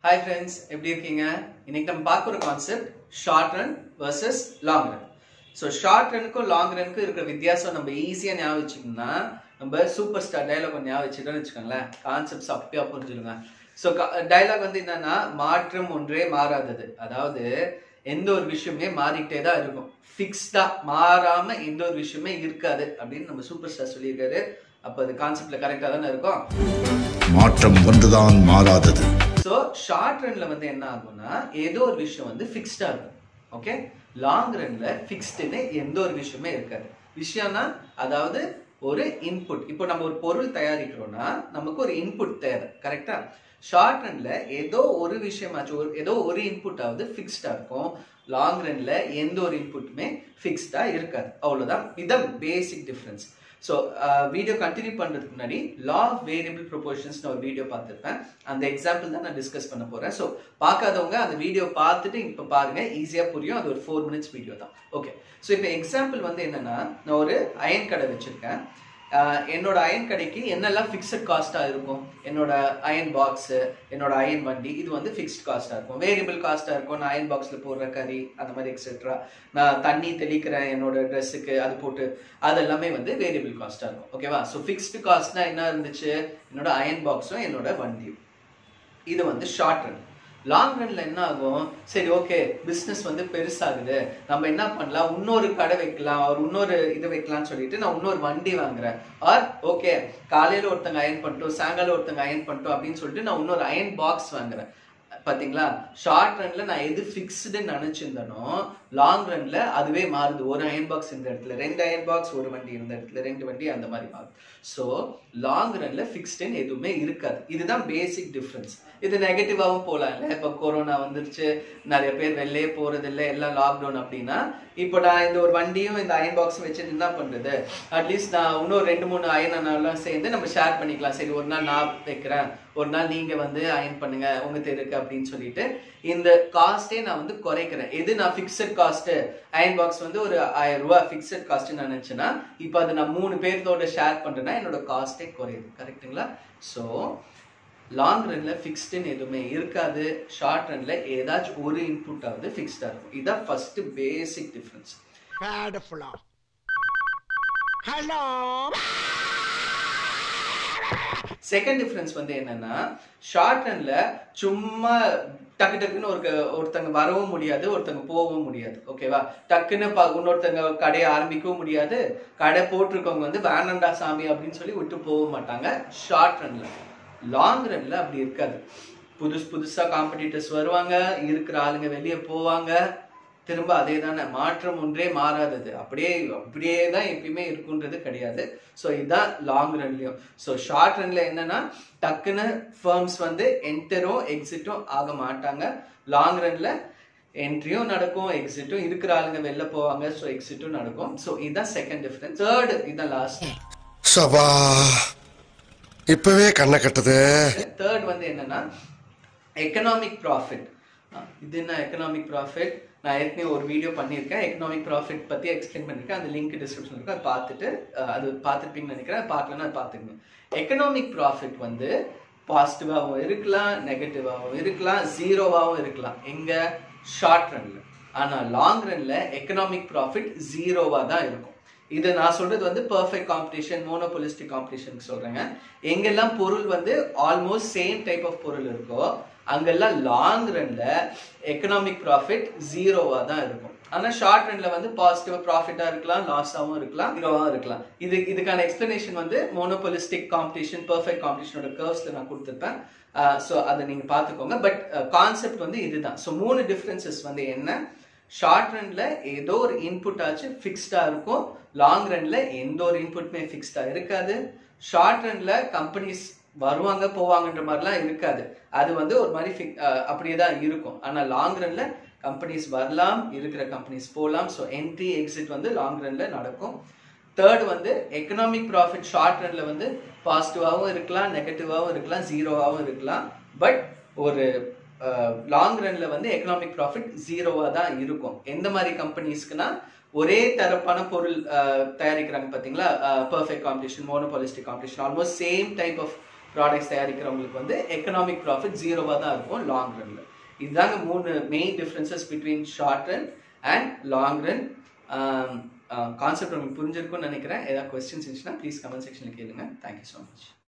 Hi friends எப்படி இருக்கீங்க இன்னைக்கு நம்ம பார்க்க ஒரு concept short run versus long run so short ரனுக்கும் லாங் ரனுக்கும் இருக்கிற வித்தியாசம் நம்ம ஈஸியாக ஞாபகம் வச்சுக்கணும்னா நம்ம சூப்பர் ஸ்டார் டைலாக் ஞாபகம் வச்சுட்டோம்னு வச்சுக்கோங்களேன் கான்செப்ட்ஸ் அப்பயா புரிஞ்சுடுங்க ஸோ டைலாக் வந்து என்னன்னா மாற்றம் ஒன்றே மாறாதது அதாவது எந்த ஒரு விஷயமே மாறிக்கிட்டே தான் இருக்கும் ஃபிக்ஸ்டா மாறாம எந்த ஒரு விஷயமே இருக்காது அப்படின்னு நம்ம சூப்பர் ஸ்டார் சொல்லியிருக்காரு அப்போ அது கான்செப்ட்ல கரெக்டாக தானே இருக்கும் மாற்றம் ஒன்றுதான் மாறாதது ஸோ ஷார்ட் ரன்ல வந்து என்ன ஆகும்னா ஏதோ ஒரு விஷயம் வந்து ஃபிக்ஸ்டா இருக்கும் ஓகே லாங் ரன்ல ஃபிக்ஸ்டுன்னு எந்த ஒரு விஷயமே இருக்காது விஷயம்னா அதாவது ஒரு இன்புட் இப்போ நம்ம ஒரு பொருள் தயாரிக்கிறோம்னா நமக்கு ஒரு இன்புட் தேவை கரெக்டா ஷார்ட் ரன்ல ஏதோ ஒரு விஷயமாச்சும் ஒரு ஏதோ ஒரு இன்புட் ஆகுது ஃபிக்ஸ்டா இருக்கும் லாங் ரன்ல எந்த ஒரு இன்புட்டுமே ஃபிக்ஸ்டா இருக்காது அவ்வளவுதான் இதுதான் basic difference so video continue பண்ணுறதுக்கு முன்னாடி லா ஆஃப் வேரியபிள் ப்ரொபோர்ஷன்ஸ் ஒரு வீடியோ பார்த்துருப்பேன் அந்த எக்ஸாம்பிள் தான் நான் டிஸ்கஸ் பண்ண போகிறேன் ஸோ பார்க்காதவங்க அந்த வீடியோ பார்த்துட்டு இப்போ பாருங்க ஈஸியாக புரியும் அது ஒரு ஃபோர் மினிட்ஸ் வீடியோ தான் ஓகே ஸோ இப்போ எக்ஸாம்பிள் வந்து என்னன்னா நான் ஒரு அயன் கடை வச்சிருக்கேன் ஆஹ் என்னோட அயன் கடைக்கு என்னெல்லாம் ஃபிக்ஸட் காஸ்ட்டாக இருக்கும் என்னோட அயன் பாக்ஸு என்னோட அயன் வண்டி இது வந்து ஃபிக்ஸ்ட் காஸ்ட்டாக இருக்கும் வேரியபிள் காஸ்ட்டாக இருக்கும் நான் அயன் பாக்ஸில் போடுற கறி அந்த மாதிரி எக்ஸெட்ரா நான் தண்ணி தெளிக்கிறேன் என்னோட ட்ரெஸ்ஸுக்கு அது போட்டு அது எல்லாமே வந்து வேரியபிள் காஸ்ட்டாக இருக்கும் ஓகேவா ஸோ ஃபிக்ஸ்டு காஸ்ட்னா என்ன இருந்துச்சு என்னோட அயன் பாக்ஸும் என்னோட வண்டியும் இது வந்து ஷார்ட் ரன் லாங் ரன்ல என்ன ஆகும் சரி ஓகே பிசினஸ் வந்து பெருசாகுது நம்ம என்ன பண்ணலாம் இன்னொரு கடை வைக்கலாம் ஒரு இன்னொரு இது வைக்கலாம்னு சொல்லிட்டு நான் இன்னொரு வண்டி வாங்குறேன் ஆர் ஓகே காலையில ஒருத்தங்க அயன் பண்ணிட்டோம் சாயங்காலம் ஒருத்தங்க அயன் பண்ணிட்டோம் அப்படின்னு சொல்லிட்டு நான் இன்னொரு அயன் பாக்ஸ் வாங்குறேன் பாத்தீங்களா ஷார்ட் ரன்ல நான் எது ஃபிக்ஸ்டுன்னு நினைச்சிருந்தனோ லாங் ரன்ல அதுவே மாறுது ஒரு அயன் பாக்ஸ் இந்த இடத்துல ரெண்டு அயன் பாக்ஸ் ஒரு வண்டி இருந்த இடத்துல ரெண்டு வண்டி அந்த மாதிரி மாறுது ஸோ லாங் ரன்ல ஃபிக்ஸ்டுன்னு எதுவுமே இருக்காது இதுதான் பேசிக் டிஃப்ரென்ஸ் இது நெகட்டிவாகவும் போகலாம் இல்லை இப்போ கொரோனா வந்துருச்சு நிறைய பேர் வெளிலே போறது இல்லை எல்லாம் லாக்டவுன் அப்படின்னா இப்போ நான் இந்த ஒரு வண்டியும் இந்த அயன் பாக்ஸும் வச்சுட்டு என்ன பண்றது அட்லீஸ்ட் நான் இன்னும் ரெண்டு மூணு அயன் சேர்ந்து நம்ம ஷேர் பண்ணிக்கலாம் சரி ஒரு நாள் நான் வைக்கிறேன் ஒரு நாள் நீங்க வந்து அயன் பண்ணுங்க உங்க தெருக்கு அப்படின்னு சொல்லிட்டு இந்த காஸ்டே நான் வந்து குறைக்கிறேன் எது நான் ஃபிக்ஸட் காஸ்ட் அயன் பாக்ஸ் வந்து ஒரு ஆயிரம் ரூபாய் ஃபிக்ஸட் காஸ்ட் நான் நினைச்சேன்னா இப்போ அது நான் மூணு பேர்த்தோட ஷேர் பண்றேன்னா என்னோட காஸ்டே குறையுது கரெக்ட்டுங்களா ஸோ லாங் ரன்ல ஃபிக்ஸ்டுன்னு எதுவுமே இருக்காது ஷார்ட் ரன்ல ஏதாச்சும் ஒரு இன்புட் ஆகுது ஃபிக்ஸ்டா இருக்கும் இதான் first basic difference Bad flow. Hello. Second difference வந்து என்னன்னா ஷார்ட் ரன்ல சும்மா டக்கு டக்குன்னு ஒரு ஒருத்தங்க வரவும் முடியாது ஒருத்தங்க போகவும் முடியாது ஓகேவா டக்குன்னு ப- இன்னொருத்தங்க கடையை ஆரம்பிக்கவும் முடியாது கடை போட்டிருக்கவங்க வந்து வேணண்டா சாமி அப்படின்னு சொல்லி விட்டு போக மாட்டாங்க ஷார்ட் ரன்ல லாங் ரன்ல அப்படி இருக்காது புதுசு புதுசா காம்படிட்டர்ஸ் வருவாங்க இருக்கிற ஆளுங்க வெளியே போவாங்க திரும்ப அதே தானே மாற்றம் ஒன்றே மாறாதது அப்படியே அப்படியே தான் எப்பயுமே இருக்குன்றது கிடையாது ஸோ இதுதான் லாங் ரன்லயும் ஸோ ஷார்ட் ரன்ல என்னன்னா டக்குன்னு ஃபர்ம்ஸ் வந்து என்டரும் எக்ஸிட்டும் ஆக மாட்டாங்க லாங் ரன்ல என்ட்ரியும் நடக்கும் எக்ஸிட்டும் இருக்கிற ஆளுங்க வெளில போவாங்க ஸோ எக்ஸிட்டும் நடக்கும் ஸோ இதுதான் செகண்ட் டிஃபரன்ஸ் தேர்ட் இதுதான் லாஸ்ட் சபா இப்பவே கண்ணை கட்டுது தேர்ட் வந்து என்னன்னா எக்கனாமிக் ப்ராஃபிட் இது என்ன எக்கனாமிக் ப்ராஃபிட் நான் ஏற்கனவே ஒரு வீடியோ பண்ணியிருக்கேன் எக்கனாமிக் ப்ராஃபிட் பற்றி எக்ஸ்பிளைன் பண்ணியிருக்கேன் அந்த லிங்க் டிஸ்கிரிப்ஷன் இருக்கு அதை பார்த்துட்டு அஹ், அது பார்த்துருப்பீங்கன்னு நினைக்கிறேன் அது பார்க்கலன்னா அது பார்த்துக்கங்க எக்கனாமிக் ப்ராஃபிட் வந்து பாசிட்டிவாகவும் இருக்கலாம் நெகட்டிவாகவும் இருக்கலாம் ஜீரோவாகவும் இருக்கலாம் எங்க ஷார்ட் ரன்ல ஆனால் லாங் ரன்ல எக்கனாமிக் ப்ராஃபிட் ஜீரோவா தான் இருக்கும் இது நான் சொல்றது வந்து பெர்ஃபெக்ட் காம்படிஷன் மோனோபொலிஸ்டிக் காம்படிஷன் சொல்றேங்க எங்கெல்லாம் பொருள் வந்து ஆல்மோஸ்ட் சேம் டைப் ஆஃப் பொருள் இருக்கோ அங்கெல்லாம் லாங் ரன்ல எக்கனாமிக் ப்ராஃபிட் ஜீரோவா தான் இருக்கும் ஆனா ஷார்ட் ரன்ல வந்து பாசிட்டிவ் ப்ராஃபிட்டா இருக்கலாம் லாஸாவும் இருக்கலாம் ஜீரோவாகவும் இருக்கலாம் இது இதுக்கான எக்ஸ்பிளனேஷன் வந்து மோனோபொலிஸ்டிக் காம்படிஷன் பெர்ஃபெக்ட் காம்படிஷனோட கர்வ்ஸ்ல நான் கொடுத்துருப்பேன் ஸோ அதை நீங்க பார்த்துக்கோங்க பட் கான்செப்ட் வந்து இதுதான் ஸோ மூணு டிஃபரன்சஸ் வந்து என்ன ஷார்ட் ரன்ல ஏதோ ஒரு இன்புட் ஆச்சு ஃபிக்ஸ்டா இருக்கும் லாங் ரன்ல எந்த ஒரு இன்புட்மே ஃபிக்ஸ்டா இருக்காது ஷார்ட் ரன்ல கம்பெனிஸ் வருவாங்க போவாங்கன்ற மாதிரிலாம் இருக்காது அது வந்து ஒரு மாதிரி fix- அஹ் அப்படியே தான் இருக்கும் ஆனா லாங் ரன்ல கம்பெனிஸ் வரலாம் இருக்கிற கம்பெனிஸ் போகலாம் ஸோ என்ட்ரி எக்ஸிட் வந்து லாங் ரன்ல நடக்கும் தேர்ட் வந்து எக்கனாமிக் ப்ராஃபிட் ஷார்ட் ரன்ல வந்து பாசிட்டிவாகவும் இருக்கலாம் நெகட்டிவாகவும் இருக்கலாம் ஜீரோவாகவும் இருக்கலாம் பட் ஒரு லாங் ரன்ல வந்து எக்கனாமிக் ப்ராஃபிட் ஜீரோவா தான் இருக்கும் எந்த மாதிரி கம்பெனிஸ்க்குனா ஒரே தரப்பான பொருள் அஹ், தயாரிக்கிறாங்க பாத்தீங்களா perfect competition monopolistic competition almost same type of products தயாரிக்கிறவங்களுக்கு வந்து எக்கனாமிக் ப்ராஃபிட் ஜீரோவாக தான் இருக்கும் லாங் ரன்ல இதுதாங்க மூணு main differences between short run and long run concept உங்களுக்கு புரிஞ்சிருக்கும்னு நினைக்கிறேன் ஏதாவது கொஸ்டின்ஸ் இருந்துச்சுன்னா ப்ளீஸ் கமெண்ட் செக்ஷனில் கேளுங்க தேங்க்யூ ஸோ மச்